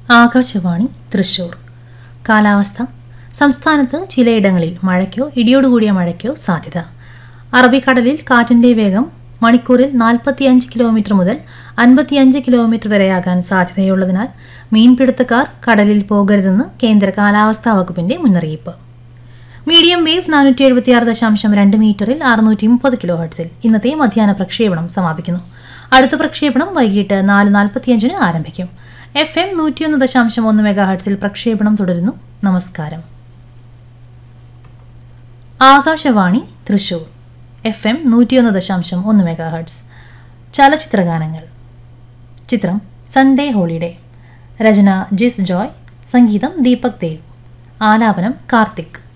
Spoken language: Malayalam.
ആകാശവാണി തൃശൂർ കാലാവസ്ഥ സംസ്ഥാനത്ത് ചിലയിടങ്ങളിൽ മഴയ്ക്കോ ഇടിയോടുകൂടിയ മഴയ്ക്കോ സാധ്യത അറബിക്കടലിൽ കാറ്റിന്റെ വേഗം മണിക്കൂറിൽ നാൽപ്പത്തിയഞ്ച് കിലോമീറ്റർ മുതൽ അൻപത്തിയഞ്ച് കിലോമീറ്റർ വരെയാകാൻ സാധ്യതയുള്ളതിനാൽ മീൻപിടുത്തക്കാർ കടലിൽ പോകരുതെന്ന് കേന്ദ്ര കാലാവസ്ഥാ വകുപ്പിന്റെ മുന്നറിയിപ്പ് മീഡിയം വേവ് നാനൂറ്റി എഴുപത്തിയാറ് ദശാംശം രണ്ട് മീറ്ററിൽ അറുന്നൂറ്റി മുപ്പത് കിലോ ഹെർട്സിൽ ഇന്നത്തെ മധ്യാഹ്ന പ്രക്ഷേപണം സമാപിക്കുന്നു അടുത്ത പ്രക്ഷേപണം വൈകിട്ട് നാല് നാൽപ്പത്തിയഞ്ചിന് ആരംഭിക്കും എഫ് എം നൂറ്റിയൊന്ന് ദശാംശം ഒന്ന് മെഗാ ഹെർട്സിൽ പ്രക്ഷേപണം തുടരുന്നു നമസ്കാരം ആകാശവാണി തൃശൂർ എഫ് എം നൂറ്റിയൊന്ന് ദശാംശം ഒന്ന് മെഗാ ഹെർട്സ് ചലച്ചിത്രഗാനങ്ങൾ ചിത്രം സൺഡേ ഹോളിഡേ രചന ജിസ് ജോയ് സംഗീതം ദീപക് ദേവ് ആലാപനം കാർത്തിക്